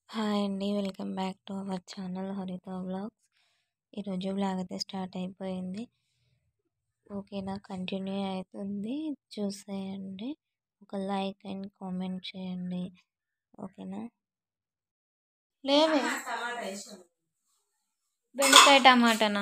Hi అండి welcome back to our channel Haritha vlogs ఈరోజు vlog అయితే స్టార్ట్ అయిపోయింది ఓకేనా కంటిన్యూ అవుతుంది చూసేయండి ఒక లైక్ అండ్ కామెంట్ చేయండి ఓకేనా లేవే బెండకాయ టమాటానా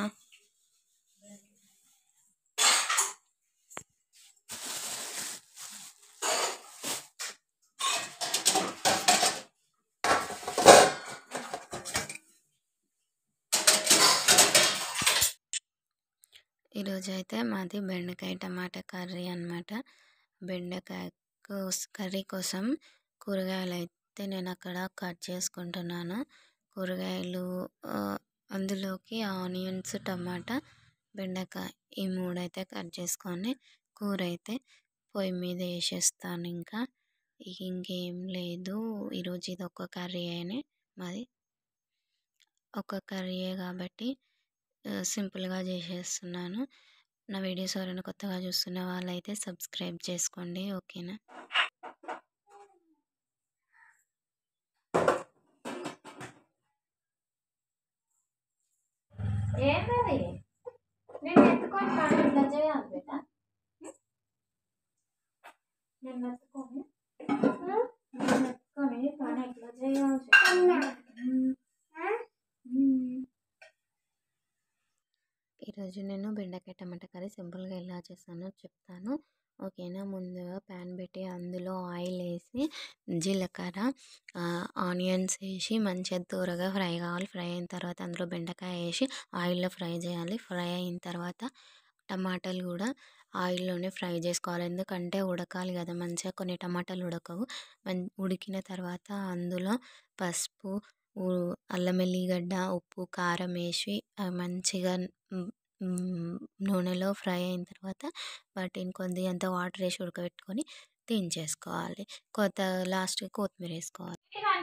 ఈరోజు అయితే మాది బెండకాయ టమాటా కర్రీ అనమాట బెండకాయ కోస్- కర్రీ కోసం కూరగాయలు అయితే నేను అక్కడ కట్ చేసుకుంటున్నాను కూరగాయలు ఆ, అందులోకి ఆనియన్స్ టమాటా బెండకాయ ఈ మూడు అయితే కట్ చేసుకొని కూర అయితే పొయ్యి మీద వేసేస్తాను ఇంకా ఇక ఇంకేం లేదు ఈరోజు ఇది ఒక్క కర్రీ అయినా మాది ఒక కర్రీయే కాబట్టి ఆ, సింపుల్గా చేసేస్తున్నాను నా వీడియోస్ ఎవరైనా కొత్తగా చూస్తున్న వాళ్ళైతే సబ్స్క్రైబ్ చేసుకోండి ఓకేనా ఏంటది నేను ఎత్తుకొని పని ఇట్లా చేయాలి బేట నేను ఎత్తుకొని నేను ఎత్తుకొని పని ఇట్లా చేయాలి ఈరోజు నేను బెండకాయ టమాటా కర్రీ సింపుల్గా ఎలా చేస్తానో చెప్తాను ఓకేనా ముందుగా ప్యాన్ పెట్టి అందులో ఆయిల్ వేసి జీలకర్ర ఆ, ఆనియన్స్ వేసి మంచిగా దూరగా ఫ్రై కావాలి ఫ్రై అయిన తర్వాత అందులో బెండకాయ వేసి ఆయిల్లో ఫ్రై చేయాలి ఫ్రై అయిన తర్వాత టమాటాలు కూడా ఆయిల్లోనే ఫ్రై చేసుకోవాలి ఎందుకంటే ఉడకాలి కదా మంచిగా కొన్ని టమాటాలు ఉడకవు మం ఉడికిన తర్వాత అందులో పసుపు ఊ- అల్లం వెల్లిగడ్డ ఉప్పు కారం వేసి అవి మంచిగా మ్, మ్, నూనెలో ఫ్రై అయిన తర్వాత వాటిని కొద్దిగా అంత వాటర్ వేసి ఉడకబెట్టుకొని దించేసుకోవాలి కొత్త లాస్ట్కి కొత్తిమీర వేసుకోవాలి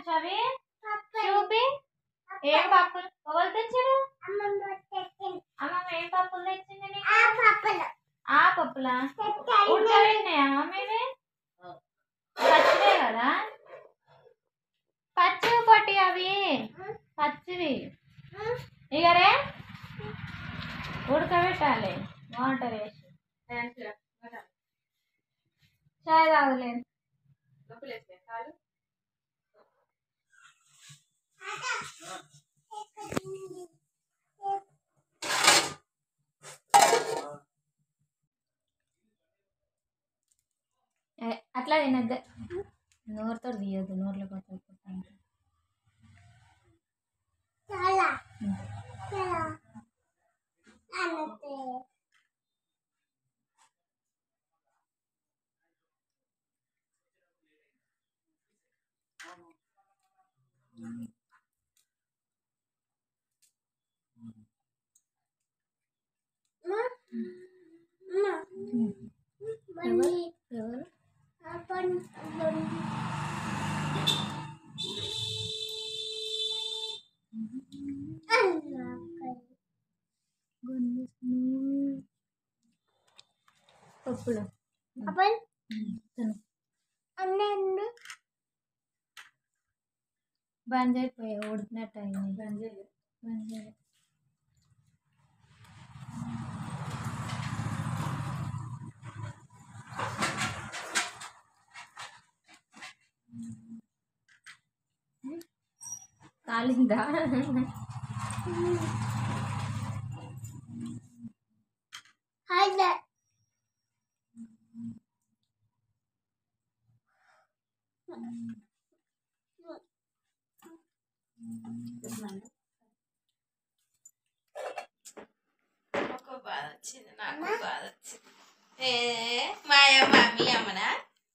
చూపి ఏం పప్పులు ఎవరు తెచ్చారు అమ్మమ్మ ఏం పప్పులు తెచ్చింది నీకు? ఆ పప్పులా ఉడకబెట్టినాయా మమ్మీవి పచ్చివే కదా పచ్చివి పట్టి అవి పచ్చివి ఇగరే ఉడకబెట్టాలి వాటర్ వేసి చాయ్ తాగలేదు ఏ, అట్లా తినద్దు నోరుతో తీయద్దు నోట్లో కొట్టాలి ఎవరు ఎవరు పప్పులు తిను బంద్ అయిపోయా ఉడికినట్టు అయింది బంద్ చేయలేదు బంద్ చేయలేదు కాలిందా ఒక బాధ వచ్చింది నాకు బాధ వచ్చింది ఏ మాయ మమ్మీ అమ్మనా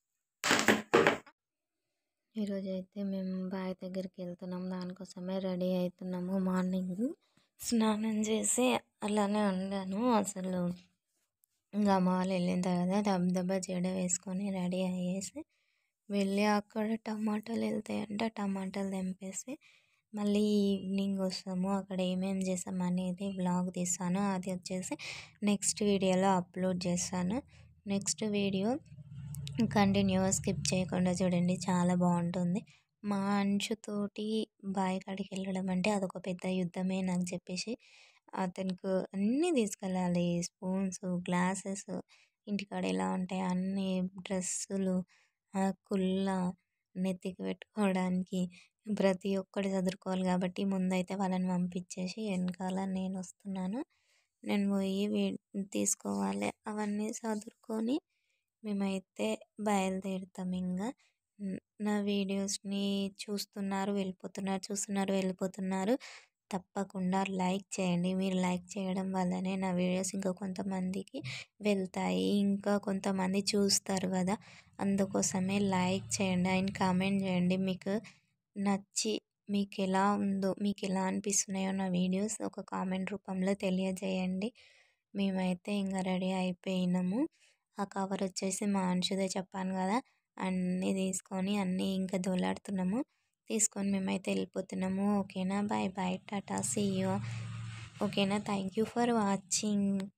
ఈరోజు అయితే మేము బావి దగ్గరికి వెళ్తున్నాం దానికోసమే రెడీ అవుతున్నాము మార్నింగ్ స్నానం చేసి అలానే ఉండాను అసలు ఇంకా అమ్మ వాళ్ళు వెళ్ళిన తర్వాత దబ్బ జడ వేసుకొని రెడీ అయ్యేసి వెళ్ళి అక్కడ టమాటాలు వెళ్తాయంట టమాటాలు తెంపేసి మళ్ళీ ఈవినింగ్ వస్తాము అక్కడ ఏమేమి చేసాం అనేది బ్లాగ్ తీస్తాను అది వచ్చేసి నెక్స్ట్ వీడియోలో అప్లోడ్ చేస్తాను నెక్స్ట్ వీడియో కంటిన్యూగా స్కిప్ చేయకుండా చూడండి చాలా బాగుంటుంది మా అంచుతోటి బావి కాడికి వెళ్ళడం అంటే అదొక పెద్ద యుద్ధమే నాకు చెప్పేసి అతనికి అన్నీ తీసుకెళ్ళాలి స్పూన్స్ గ్లాసెస్ ఇంటికాడ ఎలా ఉంటాయి అన్నీ డ్రెస్సులు కుళ్ళ నెత్తికి పెట్టుకోవడానికి ప్రతి ఒక్కటి చదురుకోవాలి కాబట్టి ముందైతే వాళ్ళని పంపించేసి వెనకాల నేను వస్తున్నాను నేను పోయి తీసుకోవాలి అవన్నీ చదురుకొని మేమైతే బయలుదేరుతాం ఇంకా నా వీడియోస్ని చూస్తున్నారు వెళ్ళిపోతున్నారు చూస్తున్నారు వెళ్ళిపోతున్నారు తప్పకుండా లైక్ చేయండి మీరు లైక్ చేయడం వల్లనే నా వీడియోస్ ఇంకా కొంతమందికి వెళ్తాయి ఇంకా కొంతమంది చూస్తారు కదా అందుకోసమే లైక్ చేయండి అండ్ కామెంట్ చేయండి మీకు నచ్చి మీకు ఎలా ఉందో మీకు ఎలా అనిపిస్తున్నాయో నా వీడియోస్ ఒక కామెంట్ రూపంలో తెలియజేయండి మేమైతే ఇంకా రెడీ అయిపోయినాము ఆ కవర్ వచ్చేసి మా అంశుదే చెప్పాను కదా అన్నీ తీసుకొని అన్నీ ఇంకా దోలాడుతున్నాము తీసుకొని మేమైతే వెళ్ళిపోతున్నాము ఓకేనా bye bye tata see you ఓకేనా థ్యాంక్ యూ ఫర్ వాచింగ్